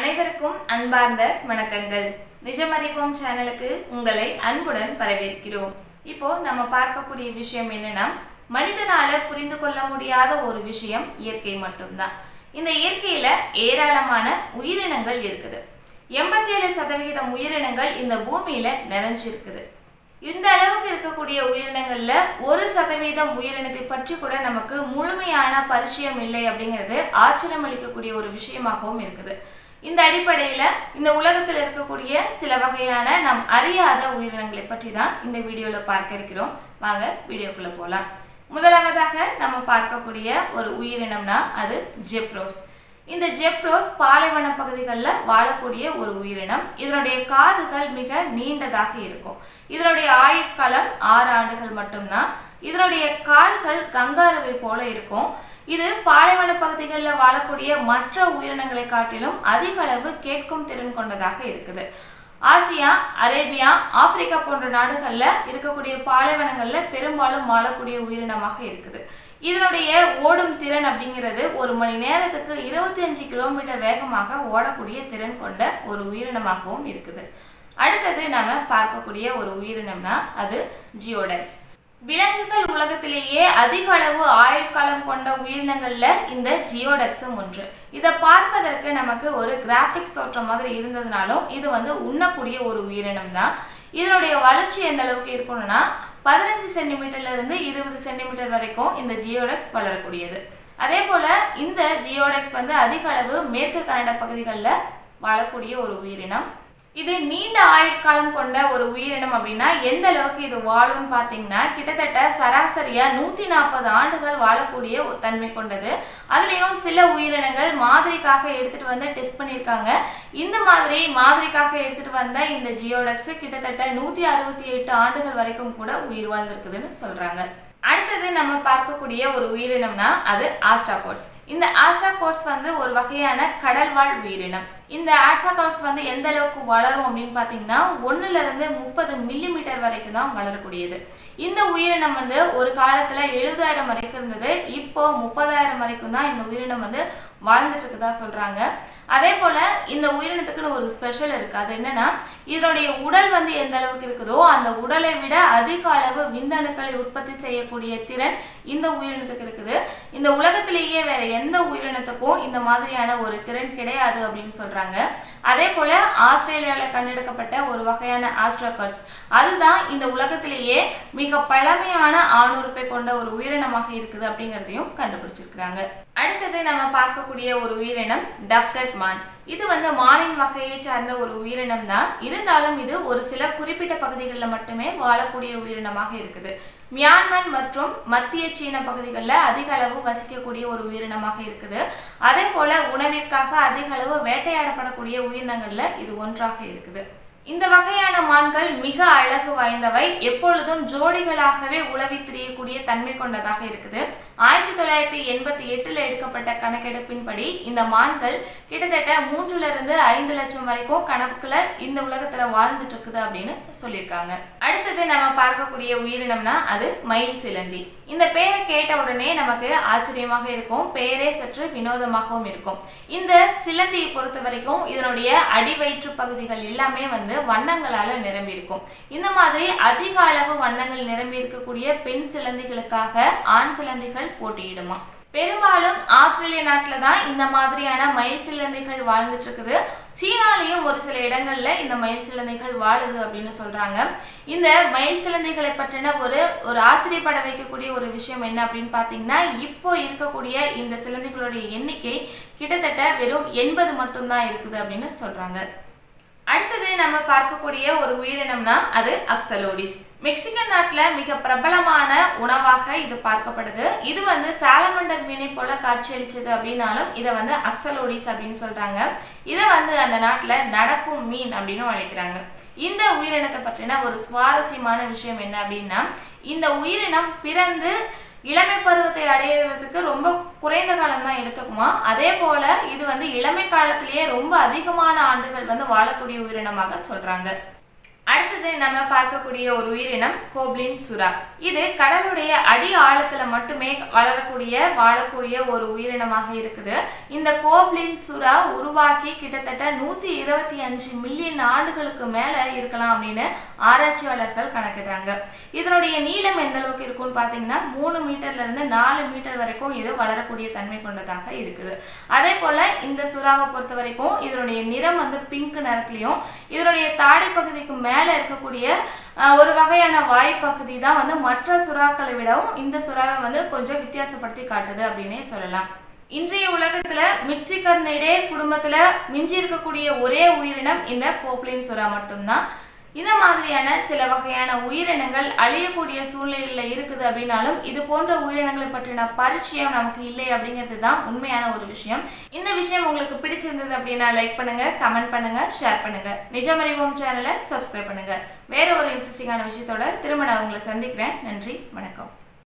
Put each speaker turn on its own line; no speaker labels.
அனைவருக்கும் அன்பார்ந்த வணக்கங்கள் நிஜமறிவோம் சேனலுக்கு உங்களை அன்புடன் வரவேற்கிறோம் இப்போ நம்ம பார்க்கக்கூடிய விஷயம் என்னன்னா மனிதனால புரிந்து கொள்ள முடியாத ஒரு விஷயம் இயற்கை மட்டும்தான் இந்த இயற்கையில ஏராளமான உயிரினங்கள் இருக்குது எண்பத்தி ஏழு சதவிகிதம் உயிரினங்கள் இந்த பூமியில நிறைஞ்சிருக்குது இந்த அளவுக்கு இருக்கக்கூடிய உயிரினங்கள்ல ஒரு சதவீதம் உயிரினத்தை பற்றி கூட நமக்கு முழுமையான பரிச்சயம் இல்லை அப்படிங்கிறது ஆச்சரியம் அளிக்கக்கூடிய ஒரு விஷயமாகவும் இருக்குது இந்த அடிப்படையில இந்த உலகத்தில் இருக்கக்கூடிய சில வகையான நாம் அறியாத உயிரினங்களை பற்றி தான் இந்த வீடியோல பார்க்க இருக்கிறோம் வாங்க வீடியோக்குள்ள போலாம் முதலாவதாக நம்ம பார்க்கக்கூடிய ஒரு உயிரினம்னா அது ஜெப்ரோஸ் இந்த ஜெப்ரோஸ் பாலைவன பகுதிகளில் வாழக்கூடிய ஒரு உயிரினம் இதனுடைய காதுகள் மிக நீண்டதாக இருக்கும் இதனுடைய ஆயுட்காலம் ஆறு ஆண்டுகள் மட்டும்தான் இதனுடைய கால்கள் கங்காருவை போல இருக்கும் இது பாலைவன பகுதிகளில் வாழக்கூடிய மற்ற உயிரினங்களை காட்டிலும் அதிக அளவு கேட்கும் திறன் கொண்டதாக இருக்குது ஆசியா அரேபியா ஆப்பிரிக்கா போன்ற நாடுகளில் இருக்கக்கூடிய பாலைவனங்களில் பெரும்பாலும் வாழக்கூடிய உயிரினமாக இருக்குது இதனுடைய ஓடும் திறன் அப்படிங்கிறது ஒரு மணி நேரத்துக்கு இருபத்தி அஞ்சு கிலோமீட்டர் வேகமாக ஓடக்கூடிய திறன் கொண்ட ஒரு உயிரினமாகவும் இருக்குது அடுத்தது நாம பார்க்கக்கூடிய ஒரு உயிரினம்னா அது ஜியோடெக்ஸ் விலங்குகள் உலகத்திலேயே அதிக அளவு ஆயுட்காலம் கொண்ட உயிரினங்கள்ல இந்த ஜியோடெக்ஸும் ஒன்று இதை பார்ப்பதற்கு நமக்கு ஒரு கிராஃபிக்ஸ் தோற்றம் மாதிரி இருந்ததுனாலும் இது வந்து உண்ணக்கூடிய ஒரு உயிரினம் தான் இதனுடைய வளர்ச்சி எந்த அளவுக்கு இருக்கணும்னா பதினஞ்சு சென்டிமீட்டர்ல இருந்து இருபது சென்டிமீட்டர் வரைக்கும் இந்த ஜியோடெக்ஸ் வளரக்கூடியது அதே போல இந்த ஜியோடெக்ஸ் வந்து அதிக அளவு மேற்கு கன்னட பகுதிகளில் வாழக்கூடிய ஒரு உயிரினம் இது நீண்ட ஆயுட்காலம் கொண்ட ஒரு உயிரினம் அப்படின்னா எந்த அளவுக்கு இது வாழும்னு பார்த்தீங்கன்னா கிட்டத்தட்ட சராசரியா நூத்தி நாற்பது ஆண்டுகள் வாழக்கூடிய ஒரு தன்மை கொண்டது அதுலேயும் சில உயிரினங்கள் மாதிரிக்காக எடுத்துட்டு வந்து டெஸ்ட் பண்ணியிருக்காங்க இந்த மாதிரி மாதிரிக்காக எடுத்துட்டு வந்த இந்த ஜியோடெக்ஸ் கிட்டத்தட்ட நூத்தி அறுபத்தி எட்டு ஆண்டுகள் வரைக்கும் கூட உயிர் வாழ்ந்திருக்குதுன்னு சொல்றாங்க அடுத்தது நம்ம பார்க்கக்கூடிய ஒரு உயிரினம்னா அது ஆஸ்டாகோட்ஸ் இந்த ஆஸ்டாகோட்ஸ் வந்து ஒரு வகையான கடல்வாழ் உயிரினம் இந்த ஆஸ்டாகோட்ஸ் வந்து எந்த அளவுக்கு வளரும் அப்படின்னு பார்த்தீங்கன்னா ஒன்றுல இருந்து முப்பது மில்லிமீட்டர் வரைக்கும் தான் வளரக்கூடியது இந்த உயிரினம் வந்து ஒரு காலத்துல எழுபதாயிரம் வரைக்கும் இருந்தது இப்போ முப்பதாயிரம் வரைக்கும் தான் இந்த உயிரினம் வந்து வாழ்ந்துட்டு இருக்குதா சொல்றாங்க அதே போல இந்த உயிரினத்துக்குன்னு ஒரு ஸ்பெஷல் இருக்கு அது என்னன்னா இதனுடைய உடல் வந்து எந்த அளவுக்கு இருக்குதோ அந்த உடலை விட அதிக அளவு விந்தணுக்களை உற்பத்தி செய்யக்கூடிய திறன் இந்த உயிரினத்துக்கு இருக்குது இந்த உலகத்திலேயே வேற எந்த உயிரினத்துக்கும் இந்த மாதிரியான ஒரு திறன் கிடையாது அப்படின்னு சொல்றாங்க அதே போல ஆஸ்திரேலியாவில் கண்டெடுக்கப்பட்ட ஒரு வகையான ஆஸ்ட்ரோகர்ஸ் அதுதான் இந்த உலகத்திலேயே மிக பழமையான ஆணுறுப்பை கொண்ட ஒரு உயிரினமாக இருக்குது அப்படிங்கிறதையும் கண்டுபிடிச்சிருக்கிறாங்க அடுத்தது நம்ம பார்க்கக்கூடிய ஒரு உயிரினம் டஃப்ரட் மான் இது வந்து மானின் வகையை சார்ந்த ஒரு உயிரினம் தான் இருந்தாலும் இது ஒரு சில குறிப்பிட்ட பகுதிகளில் மட்டுமே வாழக்கூடிய உயிரினமாக இருக்குது மியான்மர் மற்றும் மத்திய சீன பகுதிகளில் அதிக அளவு வசிக்கக்கூடிய ஒரு உயிரினமாக இருக்குது அதே போல உணவிற்காக அதிக அளவு வேட்டையாடப்படக்கூடிய உயிரினங்கள்ல இது ஒன்றாக இருக்குது இந்த வகையான மான்கள் மிக அழகு வாய்ந்தவை எப்பொழுதும் ஜோடிகளாகவே உளவி திரியக்கூடிய தன்மை கொண்டதாக இருக்குது ஆயிரத்தி தொள்ளாயிரத்தி எண்பத்தி எட்டுல எடுக்கப்பட்ட கணக்கெடுப்பின்படி இந்த மான்கள் கிட்டத்தட்ட மூன்றுல இருந்து ஐந்து லட்சம் வரைக்கும் கணக்குல இந்த உலகத்துல வாழ்ந்துட்டு இருக்குது அப்படின்னு சொல்லியிருக்காங்க அடுத்தது நம்ம பார்க்கக்கூடிய உயிரினம்னா அது மயில் சிலந்தி இந்த பேரை கேட்ட உடனே நமக்கு ஆச்சரியமாக இருக்கும் பேரே சற்று வினோதமாகவும் இருக்கும் இந்த சிலந்தியை பொறுத்த வரைக்கும் இதனுடைய அடிவயிற்று பகுதிகள் எல்லாமே வந்து வண்ணங்களால நிரம்பி இருக்கும் இந்த மாதிரி அதிக அளவு வண்ணங்கள் நிரம்பி இருக்கக்கூடிய பெண் சிலந்திகளுக்காக ஆண் சிலந்திகள் போட்டியிடுமா பெரும்பாலும் ஆஸ்திரேலிய நாட்டில் தான் இந்த மாதிரியான மயில் சிலந்தைகள் வாழ்ந்துட்டு இருக்குது சீனாலையும் ஒரு சில இடங்கள்ல இந்த மயில் சிலந்தைகள் வாழுது அப்படின்னு சொல்றாங்க இந்த மயில் சிலந்தைகளை பற்றின ஒரு ஒரு ஆச்சரியப்பட வைக்கக்கூடிய ஒரு விஷயம் என்ன அப்படின்னு பார்த்தீங்கன்னா இப்போ இருக்கக்கூடிய இந்த சிலந்தைகளுடைய எண்ணிக்கை கிட்டத்தட்ட வெறும் எண்பது மட்டும்தான் இருக்குது அப்படின்னு சொல்றாங்க அடுத்தது நம்ம பார்க்கக்கூடிய ஒரு உயிரினம்னா அது அக்சலோடிஸ் மெக்சிகன் நாட்டில் மிக பிரபலமான உணவாக இது பார்க்கப்படுது இது வந்து சாலமண்டர் மீனை போல காட்சியளிச்சது அப்படின்னாலும் இதை வந்து அக்சலோடிஸ் அப்படின்னு சொல்றாங்க இதை வந்து அந்த நாட்டில் நடக்கும் மீன் அப்படின்னு அழைக்கிறாங்க இந்த உயிரினத்தை பற்றின ஒரு சுவாரஸ்யமான விஷயம் என்ன அப்படின்னா இந்த உயிரினம் பிறந்து இளமை பருவத்தை அடையிறதுக்கு ரொம்ப குறைந்த காலம் தான் எடுத்துக்குமா அதே போல இது வந்து இளமை காலத்திலேயே ரொம்ப அதிகமான ஆண்டுகள் வந்து வாழக்கூடிய உயிரினமாக சொல்றாங்க அடுத்தது நம்ம பார்க்கக்கூடிய ஒரு உயிரினம் கோப்லின் சுறா இது கடலுடைய அடி ஆழத்துல மட்டுமே வளரக்கூடிய வாழக்கூடிய ஒரு உயிரினமாக இருக்குது இந்த கோப்லின் சுறா உருவாக்கி கிட்டத்தட்ட நூத்தி இருபத்தி அஞ்சு மில்லியன் ஆண்டுகளுக்கு மேல இருக்கலாம் அப்படின்னு ஆராய்ச்சியாளர்கள் கணக்கிடுறாங்க இதனுடைய நீளம் எந்த அளவுக்கு இருக்கும்னு பார்த்தீங்கன்னா மூணு மீட்டர்ல இருந்து நாலு மீட்டர் வரைக்கும் இது வளரக்கூடிய தன்மை கொண்டதாக இருக்குது அதே போல இந்த சுறாவை பொறுத்த வரைக்கும் இதனுடைய நிறம் வந்து பிங்க் நிறத்துலையும் இதனுடைய தாடை பகுதிக்கு மேலே இருக்கக்கூடிய அஹ், ஒரு வகையான வாய்ப்பகுதி தான் வந்து மற்ற சுறாக்களை விடவும் இந்த சுறாவை வந்து கொஞ்சம் வித்தியாசப்படுத்தி காட்டுது அப்படின்னே சொல்லலாம் இன்றைய உலகத்துல மிக்சிகர்னிடே குடும்பத்துல மிஞ்சி இருக்கக்கூடிய ஒரே உயிரினம் இந்த கோப்லின் சுறா மட்டும்தான் இந்த மாதிரியான சில வகையான உயிரினங்கள் அழியக்கூடிய சூழ்நிலையில இருக்குது அப்படின்னாலும் இது போன்ற உயிரினங்களை பற்றின பரிச்சயம் நமக்கு இல்லை அப்படிங்கிறது தான் உண்மையான ஒரு விஷயம் இந்த விஷயம் உங்களுக்கு பிடிச்சிருந்தது அப்படின்னா லைக் பண்ணுங்க கமெண்ட் பண்ணுங்க ஷேர் பண்ணுங்க நிஜமறிவோம் சேனலை சப்ஸ்கிரைப் பண்ணுங்க வேற ஒரு இன்ட்ரெஸ்டிங்கான விஷயத்தோட திரும்ப நான் உங்களை சந்திக்கிறேன் நன்றி வணக்கம்